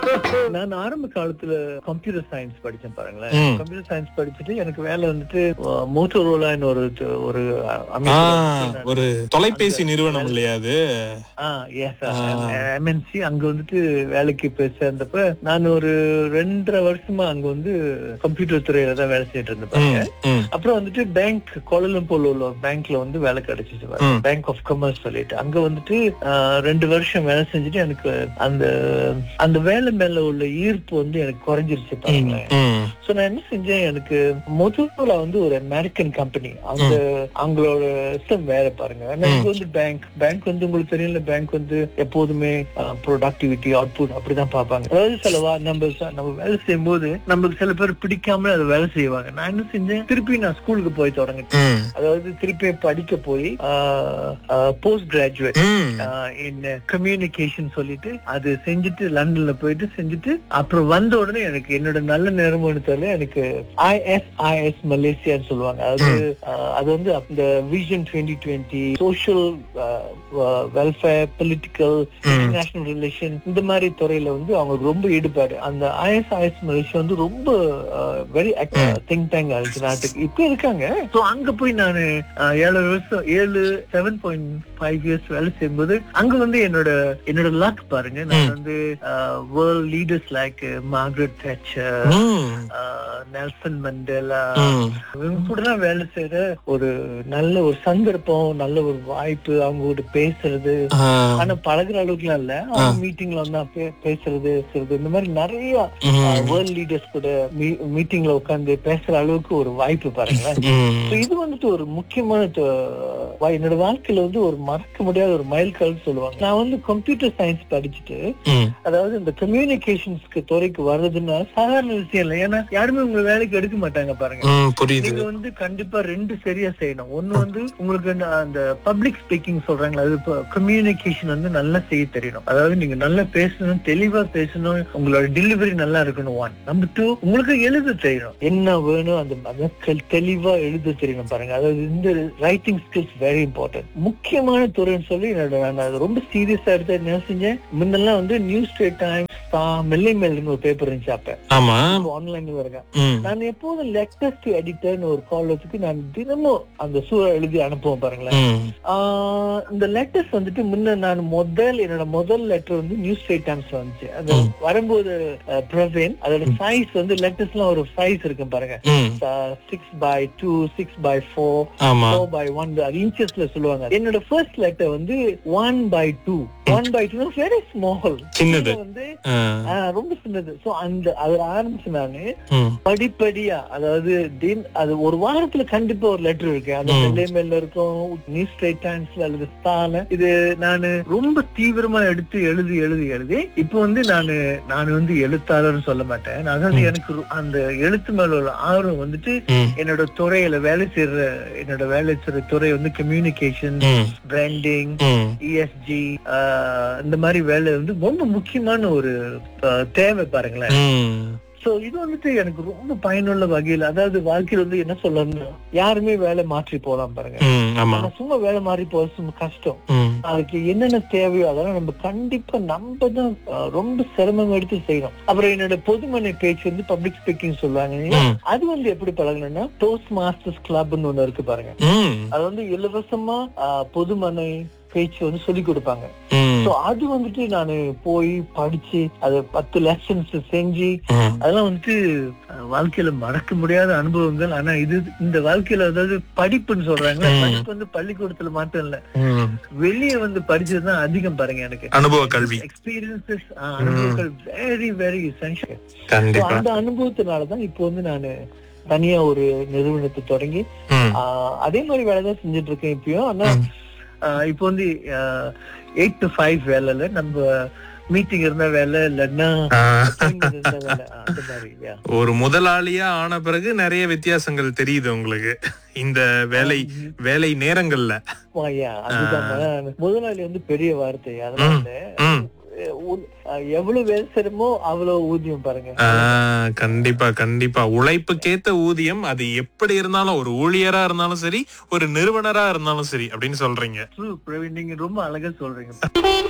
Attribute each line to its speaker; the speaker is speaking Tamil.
Speaker 1: நான் ஆரம்ப காலத்துல கம்ப்யூட்டர் சயின்ஸ் படிச்சேன் பாருங்களேன்
Speaker 2: ம்.
Speaker 1: கம்ப்யூட்டர் சயின்ஸ் படிச்சுட்டு எனக்கு வேலை வந்துட்டு மோட்டோரோலான்னு ஒரு து- ஒரு
Speaker 2: ஆ,
Speaker 1: அமைப்பு
Speaker 2: ஒரு தொலைபேசி நிறுவனம் இல்லையா அது
Speaker 1: எம்என்சி அங்க வந்துட்டு வேலைக்கு போய் சேர்ந்தப்ப நான் ஒரு ரெண்டரை வருஷமா அங்க வந்து கம்ப்யூட்டர் துறையில தான் வேலை செய்யிட்டு இருந்தேன் பாருங்க.
Speaker 2: ம், ம்,
Speaker 1: அப்புறம் வந்துட்டு பேங்க் கோலலம்பூர்ல உள்ள பேங்க்ல வந்து வேலை கிடைச்சிச்சு
Speaker 2: ம்.
Speaker 1: பேங்க் ஆஃப் கமர்ஸ் சொல்லிட்டு அங்க வந்துட்டு ஆ, ரெண்டு வருஷம் வேலை செஞ்சுட்டு எனக்கு அந்த அந்த வேலை மேல உள்ள ஈர்ப்பு வந்து எனக்கு குறைஞ்சிருச்சு
Speaker 2: ம்,
Speaker 1: பாருங்களேன்
Speaker 2: ம்,
Speaker 1: சோ நான் என்ன செஞ்சேன் எனக்கு முதல்ல வந்து ஒரு அமெரிக்கன் கம்பெனி அந்த அவங்களோட சிஸ்டம் வேற பாருங்க ஆனா இது வந்து பேங்க் பேங்க் வந்து உங்களுக்கு தெரியல பேங்க் வந்து எப்போதுமே ப்ரொடக்டிவிட்டி அவுட்புட் அப்படிதான் பார்ப்பாங்க அதாவது சிலவா நம்ம ச- நம்ம வேலை செய்யும் போது நமக்கு சில பேர் பிடிக்காம அதை வேலை செய்வாங்க நான் என்ன செஞ்சேன் திருப்பி நான் ஸ்கூலுக்கு போய் தொடங்கிட்டேன்
Speaker 2: ம்,
Speaker 1: அதாவது திருப்பி படிக்க போய் போஸ்ட் கிராஜுவேட்
Speaker 2: ம்.
Speaker 1: இன் கம்யூனிகேஷன் சொல்லிட்டு அது செஞ்சுட்டு லண்டன்ல போயிட்டு செஞ்சுட்டு அப்புறம் வந்த உடனே எனக்கு என்னோட நல்ல நேரம்னு தெரியல எனக்கு ஐஎஸ்ஐஎஸ் மலேசியான்னு சொல்லுவாங்க அது ஆஹ், அது வந்து அந்த vision twenty twenty social welfare political international relation இந்த மாதிரி துறையில வந்து அவங்களுக்கு ரொம்ப ஈடுபாடு அந்த ஐஎஸ்ஐஎஸ் மலேசியா வந்து ரொம்ப வெரி திங்க் டேங்க் ஆயிடுச்சு நாட்டுக்கு இப்ப இருக்காங்க சோ அங்க போய் நான் ஏழு வருஷம் ஏழு செவன் பாயிண்ட் ஃபைவ் இயர்ஸ் வேலை செய்யும்போது அங்க வந்து என்னோட என்னோட லக் பாருங்க நான் வந்து world leaders like Margaret Thatcher
Speaker 2: ம்,
Speaker 1: நெல்சன் மண்டேலா
Speaker 2: ம்.
Speaker 1: இவங்க கூட எல்லாம் வேலை செய்யற ஒரு நல்ல ஒரு சந்தர்ப்பம் நல்ல ஒரு வாய்ப்பு அவங்க கூட பேசுறது
Speaker 2: ஆ,
Speaker 1: ஆனா பழகுற அளவுக்குலாம் இல்ல அவங்க மீட்டிங்ல வந்து பே- பேசுறது பேசுறது இந்த மாதிரி நிறைய
Speaker 2: ம்,
Speaker 1: வேர்ல்ட் லீடர்ஸ் கூட மீட்டிங்ல உட்கார்ந்து பேசுற அளவுக்கு ஒரு வாய்ப்பு பாருங்களேன்
Speaker 2: ம்.
Speaker 1: So இது வந்துட்டு ஒரு முக்கியமான த- வா- என்னோட வாழ்க்கையில வந்து ஒரு மறக்க முடியாத ஒரு மைல் கல் சொல்லுவாங்க நான் வந்து கம்ப்யூட்டர் சயின்ஸ் படிச்சுட்டு
Speaker 2: ம்,
Speaker 1: அதாவது இந்த கம்யூனிகேஷன்ஸ்க்கு துறைக்கு வர்றதுன்னா சாதாரண விஷயம் இல்லை ஏன்னா யாருமே உங்க வேலைக்கு எடுக்க மாட்டாங்க பாருங்க
Speaker 2: ம், புரியுது
Speaker 1: நீங்க வந்து கண்டிப்பா ரெண்டு சரியா செய்யணும் ஒண்ணு வந்து உங்களுக்கு அந்த- அந்த பப்ளிக் ஸ்பீக்கிங் சொல்றாங்களா அது கம்யூனிகேஷன் வந்து நல்லா செய்ய தெரியணும் அதாவது நீங்க நல்லா பேசணும் தெளிவா பேசணும் உங்களோட டெலிவரி நல்லா இருக்கணும் ஒன் நம்பர் டூ உங்களுக்கு எழுத தெரியணும் என்ன வேணும் அந்த அதை தெ- தெளிவா எழுத தெரியணும் பாருங்க அதாவது இந்த ரைட்டிங் ஸ்கில்ஸ் வெரி இம்பார்ட்டன்ட் முக்கியமான துறைன்னு சொல்லி என்னோட நான் அதை ரொம்ப சீரியஸா எடுத்து என்ன செஞ்சேன் முன்னெல்லாம் வந்து நியூஸ் ஸ்டேட் டைம்ஸ் மெல்லை மெல்லுன்னு ஒரு பேப்பர் இருந்துச்சு அப்ப
Speaker 2: ஆமா
Speaker 1: ஆன்லைன்ல வருங்க
Speaker 2: ம்,
Speaker 1: நான் எப்போதும் லெட்டர்ஸ் டு எடிட்டர்னு ஒரு காலத்துக்கு நான் தினமும் அந்த சூழல் எழுதி அனுப்புவேன் பாருங்களேன்
Speaker 2: ம்,
Speaker 1: ஆஹ் இந்த லெட்டர்ஸ் வந்துட்டு முன்ன நான் முதல் என்னோட முதல் லெட்டர் வந்து நியூஸ் ஸ்டேட் டைம்ஸ் வந்துச்சு அது
Speaker 2: ம்.
Speaker 1: வரும்போது அஹ், பிரவீன் அதோட சைஸ் வந்து லெட்டர்ஸ் எல்லாம் ஒரு சைஸ் இருக்கும் பாருங்க
Speaker 2: ம்.
Speaker 1: Six by two six by four
Speaker 2: ஆமா
Speaker 1: ஃபோர் பை ஒன் அது இன்ச்சஸ்ல சொல்லுவாங்க என்னோட ஃபர்ஸ்ட் லெட்டர் வந்து one by two one by two very small
Speaker 2: சின்னது.
Speaker 1: வந்து
Speaker 2: ஆ,
Speaker 1: ஆஹ், ரொம்ப சின்னது சோ அந்த அதுல ஆரம்பிச்சு நானு
Speaker 2: ம்,
Speaker 1: படிப்படியா அதாவது தின் அது ஒரு வாரத்துல கண்டிப்பா ஒரு லெட்டர் இருக்கு அது
Speaker 2: ம்.
Speaker 1: வெள்ளை மேல இருக்கும் நியூஸ் ஸ்ட்ரைட் டைம்ஸ்ல அல்லது ஸ்டால இது நானு ரொம்ப தீவிரமா எடுத்து எழுதி எழுதி எழுதி இப்போ வந்து நானு நான் வந்து எழுத்தாளர்னு சொல்ல மாட்டேன் நான் அதாவது எனக்கு ரொ- அந்த எழுத்து மேல உள்ள ஆர்வம் வந்துட்டு
Speaker 2: ம்,
Speaker 1: என்னோட துறையில வேலை செய்யற என்னோட வேலை செய்யற துறை வந்து கம்யூனிகேஷன்
Speaker 2: ம்,
Speaker 1: பிராண்டிங்
Speaker 2: ம்.
Speaker 1: இஎஸ்ஜி இந்த மாதிரி வேலை வந்து ரொம்ப முக்கியமான ஒரு அஹ், தேவை பாருங்களேன்
Speaker 2: ம்,
Speaker 1: சோ இது வந்துட்டு எனக்கு ரொம்ப பயனுள்ள வகையில் அதாவது வாழ்க்கையில வந்து என்ன சொல்லணும்னா யாருமே வேலை மாற்றி போலாம் பாருங்க
Speaker 2: ம், ஆமா
Speaker 1: ஆனா சும்மா வேலை மாறி போறது சும்மா கஷ்டம்
Speaker 2: ம்,
Speaker 1: அதுக்கு என்னென்ன தேவையோ அதெல்லாம் நம்ம கண்டிப்பா நம்ம தான் அஹ், ரொம்ப சிரமம் எடுத்து செய்யணும் அப்புறம் என்னோட பொதுமனை பேச்சு வந்து பப்ளிக் ஸ்பீக்கிங் சொல்லுவாங்க இல்லையா?
Speaker 2: ம்,
Speaker 1: அது வந்து எப்படி பழகணும்னா டோஸ்ட் மாஸ்டர்ஸ் கிளப்னு ஒண்ணு இருக்கு பாருங்க
Speaker 2: ம்,
Speaker 1: அது வந்து இலவசமா அஹ், பொதுமனை பேச்சு வந்து சொல்லி கொடுப்பாங்க
Speaker 2: ம்,
Speaker 1: சோ அது வந்துட்டு நானு போய் படிச்சு அது பத்து லெசன்ஸ் செஞ்சு
Speaker 2: ம்.
Speaker 1: அதெல்லாம் வந்துட்டு அஹ், வாழ்க்கையில மறக்க முடியாத அனுபவங்கள் ஆனா இது இந்த வாழ்க்கையில அதாவது படிப்புன்னு சொல்றாங்க
Speaker 2: ம்.
Speaker 1: படிப்பு வந்து பள்ளிக்கூடத்துல மட்டும் இல்ல
Speaker 2: ம்.
Speaker 1: வெளியே வந்து படிச்சதுதான் அதிகம் பாருங்க எனக்கு
Speaker 2: அனுபவ கல்வி
Speaker 1: எக்ஸ்பீரியன்சஸ் அனுபவங்கள் வெரி வெரி எசென்ஷியல்
Speaker 2: கண்டிப்பா
Speaker 1: அந்த அனுபவத்தினாலதான் இப்போ வந்து நானு தனியா ஒரு நிறுவனத்தை தொடங்கி
Speaker 2: ம்,
Speaker 1: ஆஹ், அதே மாதிரி வேலை தான் செஞ்சுட்டு இருக்கேன் இப்பயும் ஆனா
Speaker 2: ம்.
Speaker 1: ஆஹ், இப்போ வந்து எயிட் டு ஃபைவ் வேலைல நம்ம மீட்டிங் இருந்த வேலை இல்லைன்னா
Speaker 2: ஆ.
Speaker 1: appointment இருந்த வேலை அந்த மாதிரி yeah.
Speaker 2: ஒரு முதலாளியா ஆன பிறகு நிறைய வித்தியாசங்கள் தெரியுது உங்களுக்கு இந்த வேலை வேலை நேரங்கள்ல
Speaker 1: ஆமா, yeah, அதுதான் ம- முதலாளி வந்து பெரிய வார்த்தை அதனால
Speaker 2: ம்.
Speaker 1: அஹ், உ- அஹ், எவ்வளவு வேலை செய்யறமோ அவ்வளவு ஊதியம் பாருங்க
Speaker 2: ஆ, கண்டிப்பா கண்டிப்பா உழைப்புக்கேத்த ஊதியம் அது எப்படி இருந்தாலும் ஒரு ஊழியரா இருந்தாலும் சரி ஒரு நிறுவனரா இருந்தாலும் சரி அப்படின்னு சொல்றீங்க
Speaker 1: True, பிரவீன் நீங்க ரொம்ப அழகா சொல்றீங்க